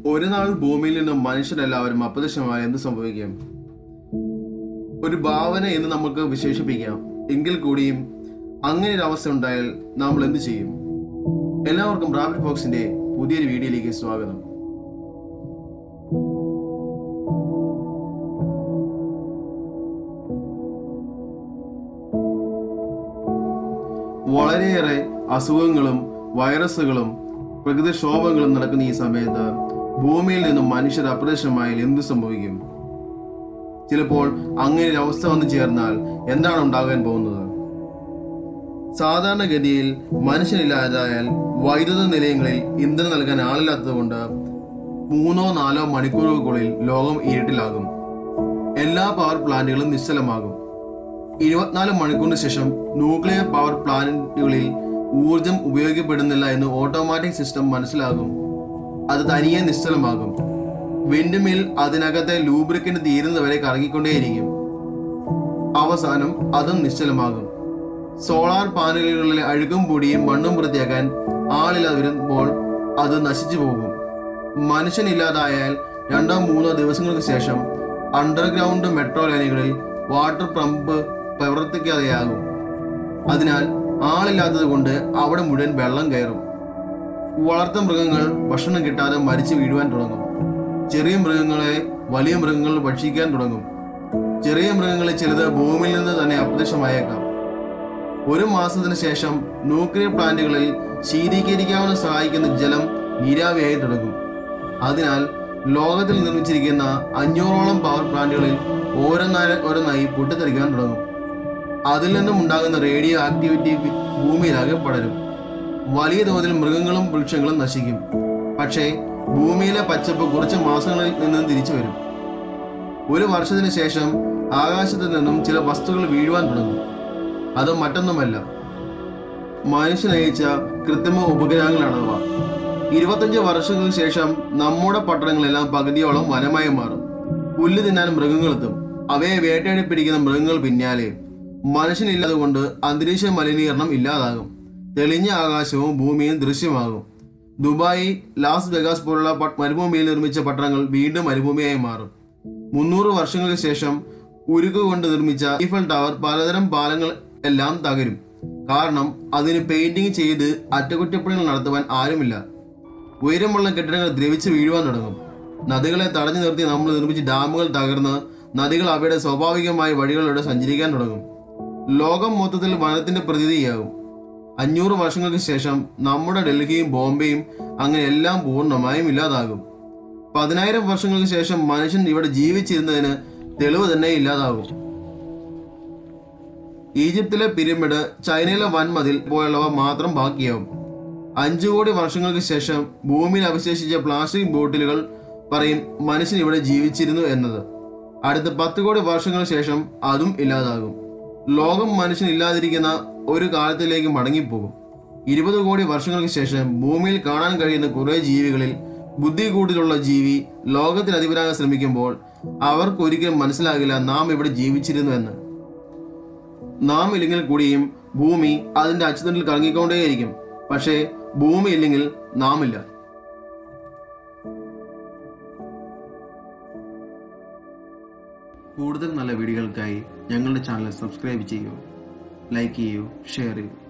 ഒരു നാൾ ഭൂമിയിൽ നിന്നും മനുഷ്യരെല്ലാവരും അപ്രത്യക്ഷമായ എന്ത് സംഭവിക്കും ഒരു ഭാവന എന്ന് നമുക്ക് വിശേഷിപ്പിക്കാം എങ്കിൽ കൂടിയും അങ്ങനെ ഒരു അവസ്ഥ ഉണ്ടായാൽ നമ്മൾ എന്ത് ചെയ്യും എല്ലാവർക്കും റാബിറ്റ് ബോക്സിന്റെ പുതിയൊരു വീഡിയോയിലേക്ക് സ്വാഗതം വളരെയേറെ അസുഖങ്ങളും വൈറസുകളും പ്രകൃതിക്ഷോഭങ്ങളും നടക്കുന്ന ഈ സമയത്ത് ഭൂമിയിൽ നിന്നും മനുഷ്യർ അപ്രത്യക്ഷമായാൽ എന്ത് സംഭവിക്കും ചിലപ്പോൾ അങ്ങനെ ഒരു അവസ്ഥ വന്നു ചേർന്നാൽ എന്താണ് ഉണ്ടാകാൻ പോകുന്നത് സാധാരണഗതിയിൽ മനുഷ്യനില്ലാതായാൽ വൈദ്യുത നിലയങ്ങളിൽ ഇന്ധനം നൽകാൻ ആളില്ലാത്തതുകൊണ്ട് മൂന്നോ നാലോ മണിക്കൂറുകൾക്കുള്ളിൽ ലോകം ഇരുട്ടിലാകും എല്ലാ പവർ പ്ലാന്റുകളും നിശ്ചലമാകും ഇരുപത്തിനാല് മണിക്കൂറിന് ശേഷം ന്യൂക്ലിയർ പവർ പ്ലാന്റുകളിൽ ഊർജം ഉപയോഗിക്കപ്പെടുന്നില്ല എന്ന് ഓട്ടോമാറ്റിക് സിസ്റ്റം മനസ്സിലാകും അത് തനിയെ നിശ്ചലമാകും വിൻഡ് മിൽ അതിനകത്തെ ലൂബ്രിക്കന്റ് തീരുന്നവരെ കറങ്ങിക്കൊണ്ടേയിരിക്കും അവസാനം അതും നിശ്ചലമാകും സോളാർ പാനലുകളിലെ അഴുകും പൊടിയും മണ്ണും വൃത്തിയാക്കാൻ ആളില്ലാതെ വരുമ്പോൾ അത് നശിച്ചു പോകും മനുഷ്യനില്ലാതായാൽ രണ്ടോ മൂന്നോ ദിവസങ്ങൾക്ക് ശേഷം അണ്ടർഗ്രൗണ്ട് മെട്രോ ലൈനുകളിൽ വാട്ടർ പമ്പ് പ്രവർത്തിക്കാതെയാകും അതിനാൽ ആളില്ലാത്തത് കൊണ്ട് അവിടെ മുഴുവൻ വെള്ളം കയറും വളർത്ത മൃഗങ്ങൾ ഭക്ഷണം കിട്ടാതെ മരിച്ചു വീഴുവാൻ തുടങ്ങും ചെറിയ മൃഗങ്ങളെ വലിയ മൃഗങ്ങൾ ഭക്ഷിക്കാൻ തുടങ്ങും ചെറിയ മൃഗങ്ങളിൽ ചിലത് ഭൂമിയിൽ നിന്ന് തന്നെ അപ്രത്യക്ഷമായേക്കാം ഒരു മാസത്തിന് ശേഷം ന്യൂക്ലിയർ പ്ലാന്റുകളിൽ ശീതീകരിക്കാവുന്ന സഹായിക്കുന്ന ജലം നീരാവിയായി തുടങ്ങും അതിനാൽ ലോകത്തിൽ നിർമ്മിച്ചിരിക്കുന്ന അഞ്ഞൂറോളം പവർ പ്ലാന്റുകളിൽ ഓരോന്നായി ഓരോന്നായി പൊട്ടിത്തെറിക്കാൻ തുടങ്ങും അതിൽ നിന്നും ഉണ്ടാകുന്ന റേഡിയോ ആക്ടിവിറ്റി ഭൂമിയിലാകെ പടരും വലിയ തോതിൽ മൃഗങ്ങളും വൃക്ഷങ്ങളും നശിക്കും പക്ഷേ ഭൂമിയിലെ പച്ചപ്പ് കുറച്ച് മാസങ്ങളിൽ നിന്നും തിരിച്ചു വരും ഒരു വർഷത്തിന് ശേഷം ആകാശത്ത് നിന്നും ചില വസ്തുക്കൾ വീഴുവാൻ തുടങ്ങും അത് മറ്റൊന്നുമല്ല മനുഷ്യനയച്ച കൃത്രിമ ഉപഗ്രഹങ്ങളാണവ ഇരുപത്തഞ്ച് വർഷങ്ങൾക്ക് ശേഷം നമ്മുടെ പട്ടണങ്ങളെല്ലാം പകുതിയോളം വനമായി മാറും പുല്ല് തിന്നാൻ മൃഗങ്ങളെത്തും അവയെ വേട്ടയാടി പിടിക്കുന്ന മൃഗങ്ങൾ പിന്നാലെ മനുഷ്യനില്ലാതെ കൊണ്ട് അന്തരീക്ഷ മലിനീകരണം ഇല്ലാതാകും തെളിഞ്ഞ ആകാശവും ഭൂമിയും ദൃശ്യമാകും ദുബായ് ലാസ് വെഗാസ് പോലുള്ള പ- മരുഭൂമിയിൽ നിർമ്മിച്ച പട്ടണങ്ങൾ വീണ്ടും മരുഭൂമിയായി മാറും മുന്നൂറ് വർഷങ്ങൾക്ക് ശേഷം ഉരുക്ക് കൊണ്ട് നിർമ്മിച്ച ഈഫൽ ടവർ പലതരം പാലങ്ങൾ എല്ലാം തകരും കാരണം അതിന് പെയിന്റിംഗ് ചെയ്ത് അറ്റകുറ്റപ്പണികൾ നടത്തുവാൻ ആരുമില്ല ഉയരമുള്ള കെട്ടിടങ്ങൾ ദ്രവിച്ച് വീഴുവാൻ തുടങ്ങും നദികളെ തടഞ്ഞു നിർത്തി നമ്മൾ നിർമ്മിച്ച ഡാമുകൾ തകർന്ന് നദികൾ അവയുടെ സ്വാഭാവികമായ വഴികളിലൂടെ സഞ്ചരിക്കാൻ തുടങ്ങും ലോകം മൊത്തത്തിൽ വനത്തിന്റെ പ്രതിനിധിയാകും അഞ്ഞൂറ് വർഷങ്ങൾക്ക് ശേഷം നമ്മുടെ ഡൽഹിയും ബോംബെയും അങ്ങനെ എല്ലാം പൂർണ്ണമായും ഇല്ലാതാകും പതിനായിരം വർഷങ്ങൾക്ക് ശേഷം മനുഷ്യൻ ഇവിടെ ജീവിച്ചിരുന്നതിന് തെളിവ് തന്നെ ഇല്ലാതാകും ഈജിപ്തിലെ പിരമിഡ് ചൈനയിലെ വൻമതിൽ പോലുള്ളവ മാത്രം ബാക്കിയാവും അഞ്ചു കോടി വർഷങ്ങൾക്ക് ശേഷം ഭൂമിയിൽ അവശേഷിച്ച പ്ലാസ്റ്റിക് ബോട്ടിലുകൾ പറയും മനുഷ്യൻ ഇവിടെ ജീവിച്ചിരുന്നു എന്നത് അടുത്ത പത്ത് കോടി വർഷങ്ങൾക്ക് ശേഷം അതും ഇല്ലാതാകും ലോകം മനുഷ്യൻ ഇല്ലാതിരിക്കുന്ന ഒരു കാലത്തിലേക്ക് മടങ്ങിപ്പോകും ഇരുപത് കോടി വർഷങ്ങൾക്ക് ശേഷം ഭൂമിയിൽ കാണാൻ കഴിയുന്ന കുറേ ജീവികളിൽ ബുദ്ധി കൂടുതലുള്ള ജീവി ലോകത്തിന് അധിപരാകാൻ ശ്രമിക്കുമ്പോൾ അവർക്കൊരിക്കലും മനസ്സിലാകില്ല നാം ഇവിടെ ജീവിച്ചിരുന്നു എന്ന് നാം ഇല്ലെങ്കിൽ കൂടിയും ഭൂമി അതിന്റെ അച്ചുതണ്ടിൽ കറങ്ങിക്കൊണ്ടേയിരിക്കും പക്ഷേ ഭൂമി ഇല്ലെങ്കിൽ നാം ഇല്ല കൂടുതൽ നല്ല വീഡിയോകൾക്കായി ഞങ്ങളുടെ ചാനൽ സബ്സ്ക്രൈബ് ചെയ്യൂ ലൈക്ക് ചെയ്യൂ ഷെയർ ചെയ്യൂ